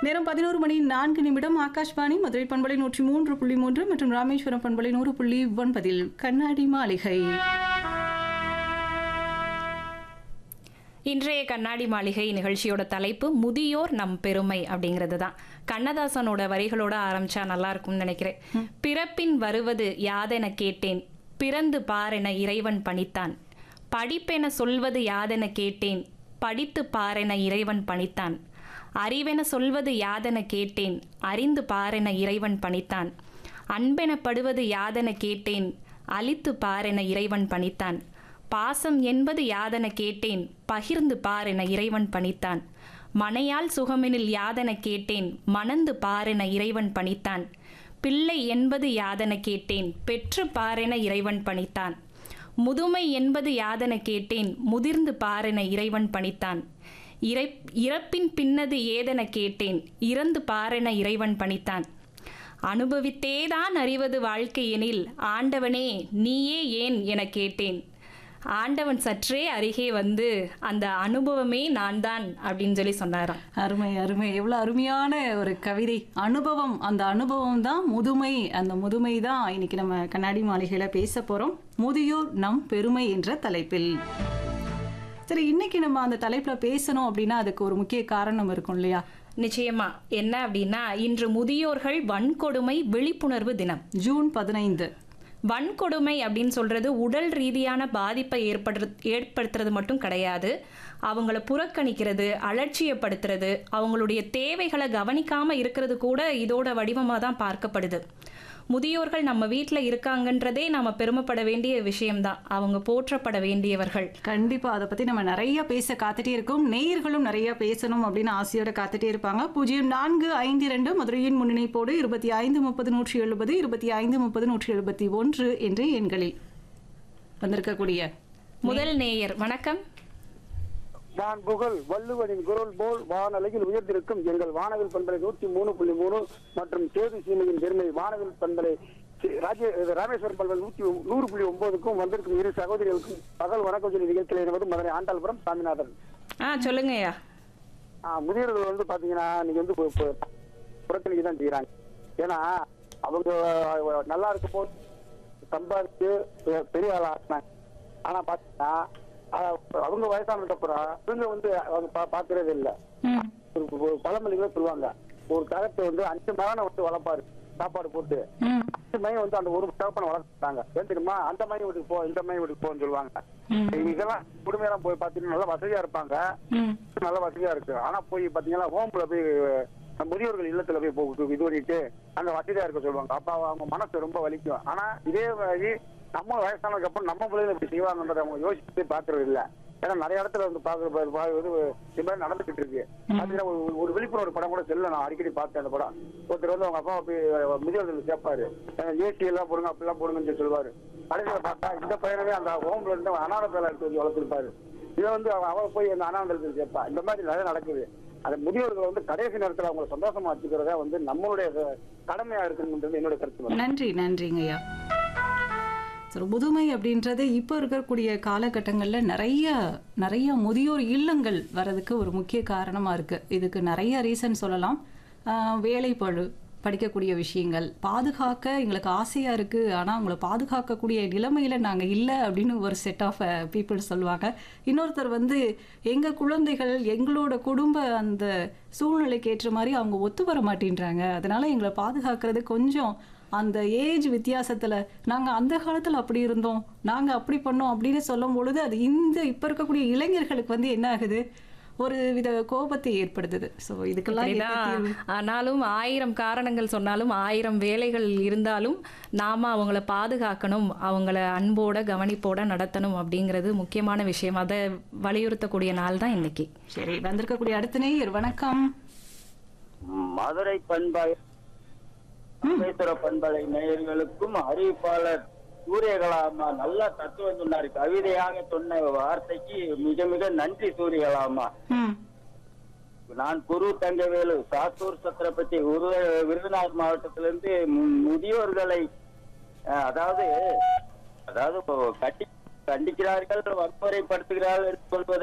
நேரம் பதினோரு மணி நான்கு நிமிடம் ஆகாஷ்வாணி மதுரை பண்பலை நூற்றி மூன்று புள்ளி மூன்று மற்றும் ராமேஸ்வரம் பண்பலை நூறு புள்ளி ஒன்பதில் கண்ணாடி மாளிகை இன்றைய கண்ணாடி மாளிகை நிகழ்ச்சியோட தலைப்பு முதியோர் நம் பெருமை அப்படிங்கிறது தான் கண்ணதாசனோட வரிகளோட ஆரம்பிச்சா நல்லா இருக்கும்னு நினைக்கிறேன் பிறப்பின் வருவது யாதென கேட்டேன் பிறந்து பாரென இறைவன் பணித்தான் படிப்பென சொல்வது யாதென கேட்டேன் படித்து பாரென இறைவன் பணித்தான் அறிவென சொல்வது யாதென கேட்டேன் அறிந்து பாரென இறைவன் பணித்தான் அன்பெனப்படுவது யாதென கேட்டேன் அழித்து பாரென இறைவன் பணித்தான் பாசம் என்பது யாதென கேட்டேன் பகிர்ந்து பாரென இறைவன் பணித்தான் மனையால் சுகமெனில் யாதென கேட்டேன் மணந்து பாரென இறைவன் பணித்தான் பிள்ளை என்பது யாதென கேட்டேன் பெற்று பாரென இறைவன் பணித்தான் முதுமை என்பது யாதென கேட்டேன் முதிர்ந்து பாரென இறைவன் பணித்தான் இறை இறப்பின் பின்னது ஏதென கேட்டேன் இறந்து பாரென இறைவன் பணித்தான் அனுபவித்தேதான் அறிவது வாழ்க்கை எனில் ஆண்டவனே நீயே ஏன் என கேட்டேன் ஆண்டவன் சற்றே அருகே வந்து அந்த அனுபவமே நான் தான் அப்படின்னு சொல்லி சொன்னாராம் அருமை அருமை எவ்வளோ அருமையான ஒரு கவிதை அனுபவம் அந்த அனுபவம் தான் முதுமை அந்த முதுமை தான் இன்னைக்கு நம்ம கண்ணாடி மாளிகையில பேச போறோம் முதியோர் நம் பெருமை என்ற தலைப்பில் சரி இன்னைக்கு நம்ம அந்த தலைப்புல பேசணும் அப்படின்னா அதுக்கு ஒரு முக்கிய காரணம் இருக்கும் இல்லையா நிச்சயமா என்ன அப்படின்னா இன்று முதியோர்கள் வன்கொடுமை விழிப்புணர்வு தினம் ஜூன் பதினைந்து வன்கொடுமை அப்படின்னு சொல்றது உடல் ரீதியான பாதிப்பை ஏற்படுற ஏற்படுத்துறது மட்டும் கிடையாது அவங்கள புறக்கணிக்கிறது அலட்சியப்படுத்துறது அவங்களுடைய தேவைகளை கவனிக்காம இருக்கிறது கூட இதோட வடிவமாக தான் பார்க்கப்படுது முதியோர்கள் நம்ம வீட்டில் இருக்காங்கன்றதே நாம பெருமைப்பட வேண்டிய விஷயம்தான் அவங்க போற்றப்பட வேண்டியவர்கள் கண்டிப்பா அதை பத்தி நம்ம நிறைய பேச காத்துட்டே இருக்கோம் நேயர்களும் நிறைய பேசணும் அப்படின்னு ஆசையோட காத்துட்டே இருப்பாங்க பூஜ்ஜியம் நான்கு ஐந்து இரண்டு மதுரையின் முன்னிணைப்போடு இருபத்தி ஐந்து முப்பது நூற்றி எழுபது இருபத்தி ஐந்து முப்பது நூற்றி எழுபத்தி ஒன்று என்ற எண்களில் வந்திருக்கக்கூடிய முதல் நேயர் வணக்கம் நான் புகழ் வள்ளுவரின் குரல் போல் வானலையில் உயர்ந்திருக்கும் எங்கள் வானவில் பண்பலை நூற்றி மூணு புள்ளி மூணு மற்றும் சேது சீமையின் பெருமை வானவில் பண்பலை சி- ராஜே இது ராமேஸ்வரம் பண்பலை நூற்றி ஒ- நூறு புள்ளி ஒன்பதுக்கும் வந்திருக்கும் இரு சகோதரிகளுக்கும் பகல் வணக்கம் சொல்லி நிகழ்ச்சியில் என்பது மதுரை ஆண்டாள்புரம் சாமிநாதன் ஆ சொல்லுங்கய்யா ஆ, முதியோர்கள் வந்து பாத்தீங்கன்னா நீங்க வந்து பு- பு- புறக்கணிக்க தான் செய்யறாங்க ஏன்னா அவங்க அஹ், நல்லா இருக்கும் போது சம்பாதிச்சு பெ- பெரிய ஆளா ஆக்குனாங்க ஆனா பாத்தீங்கன்னா அஹ், அவங்க வயசானதுக்கு அப்புறம் இவங்க வந்து அவங்க பா- பாக்குறதே இல்ல ஒரு ஒரு பழமொழிகளே சொல்லுவாங்க ஒரு தகத்தை வந்து அஞ்சு மகனை வந்து வளர்ப்பாரு சாப்பாடு போட்டு அஞ்சு மையம் வந்து அந்த ஒரு தகப்பனை வளர்த்துட்டாங்க ஏன் தெரியுமா அந்த மையம் வீட்டுக்கு போ இந்த மையம் வீட்டுக்கு போன்னு சொல்லுவாங்க இதெல்லாம் குடும்பம் போய் பாத்தீங்கன்னா நல்லா வசதியா இருப்பாங்க நல்ல வசதியா இருக்கு ஆனா போய் பாத்தீங்கன்னா ஹோம்ல போய் அஹ், முதியோர்கள் இல்லத்துல போய் போ- இது பண்ணிட்டு அங்க வசதியா இருக்க சொல்லுவாங்க அப்ப அவங்க மனசு ரொம்ப வலிக்கும் ஆனா இதே மாதிரி நம்ம வயசானதுக்கு அப்புறம் நம்ம பிள்ளைங்க இப்படி செய்வாங்கன்றத அவங்க யோசிச்சு பாக்குறது இல்ல ஏன்னா நிறைய இடத்துல வந்து பாக்குற இது இது மாதிரி நடந்துகிட்டு இருக்கு பாத்தீங்கன்னா ஒரு- ஒரு விழிப்புணர்வு படம் கூட செல்ல நான் அடிக்கடி பார்த்தேன் அந்த படம் ஒருத்தர் வந்து அவங்க அப்பா போய் முதியோர்கள் கேட்பாரு ஏசி எல்லாம் போடுங்க அப்படிலாம் போடுங்கன்னு சொல்லி சொல்லுவாரு கடைசியில பார்த்தா இந்த பையனவே அந்த ஹோம்ல இருந்து அவன் அனாதை பேல எடுத்து வந்து வளர்த்திருப்பாரு இதை வந்து அவ அவ போய் அந்த அனாந்தரத்தில் கேட்பா இந்த மாதிரி நிறைய நடக்குது அந்த முதியோர்கள் வந்து கடைசி நேரத்துல அவங்களை சந்தோஷமா வச்சுக்கிறதா வந்து நம்மளுடைய க- கடமையா இருக்குன்றது என்னோட கருத்து மேடம். நன்றி நன்றிங்க ஐயா சரி முதுமை அப்படின்றது இப்போ இருக்கக்கூடிய காலகட்டங்களில் நிறைய நிறைய முதியோர் இல்லங்கள் வர்றதுக்கு ஒரு முக்கிய காரணமாக இருக்குது இதுக்கு நிறைய ரீசன் சொல்லலாம் ஆஹ் வேலைப்பழு படிக்கக்கூடிய விஷயங்கள் பாதுகாக்க எங்களுக்கு ஆசையாக இருக்குது ஆனால் அவங்கள பாதுகாக்கக்கூடிய நிலைமையில் நாங்கள் இல்லை அப்படின்னு ஒரு செட் ஆஃப் பீப்புள் சொல்லுவாங்க இன்னொருத்தர் வந்து எங்கள் குழந்தைகள் எங்களோட குடும்ப அந்த சூழ்நிலைக்கு ஏற்ற மாதிரி அவங்க ஒத்து வர மாட்டேன்றாங்க அதனால எங்களை பாதுகாக்கிறது கொஞ்சம் அந்த ஏஜ் வித்தியாசத்துல நாங்க அந்த காலத்துல அப்படி இருந்தோம் நாங்க அப்படி பண்ணோம் அப்படின்னு சொல்லும் பொழுது அது இந்த இப்ப இருக்கக்கூடிய இளைஞர்களுக்கு வந்து என்ன ஆகுது ஒரு வித கோபத்தை ஏற்படுத்துது ஸோ இதுக்கெல்லாம் என்ன அப்படிதான் தீர்வு? ஆனாலும் ஆயிரம் காரணங்கள் சொன்னாலும் ஆயிரம் வேலைகள் இருந்தாலும் நாம அவங்கள பாதுகாக்கணும் அவங்கள அன்போட கவனிப்போட நடத்தணும் அப்படிங்கிறது முக்கியமான விஷயம் அதை வலியுறுத்தக்கூடிய நாள் தான் இன்னைக்கு சரி வந்திருக்கக்கூடிய அடுத்த நேயர் வணக்கம் மதுரை பண்பாய் ராமேஸ்வர பண்பலை நேயர்களுக்கும் அறிவிப்பாளர் சூரியகலாமா நல்லா தத்துவம் சொன்னாரு கவிதையாக சொன்ன வார்த்தைக்கு மிக மிக நன்றி சூரியகலாமா ம் நான் குரு தங்கவேலு சாத்தூர் சத்திரப்பட்டி விருது விருதுநகர் மாவட்டத்திலிருந்து மு- முதியோர்களை அஹ், அதாவது அதாவது இப்போ கட்டி கண்டிக்கிறார்கள் வன்முறைப்படுத்துகிறார்கள் என்று சொல்வது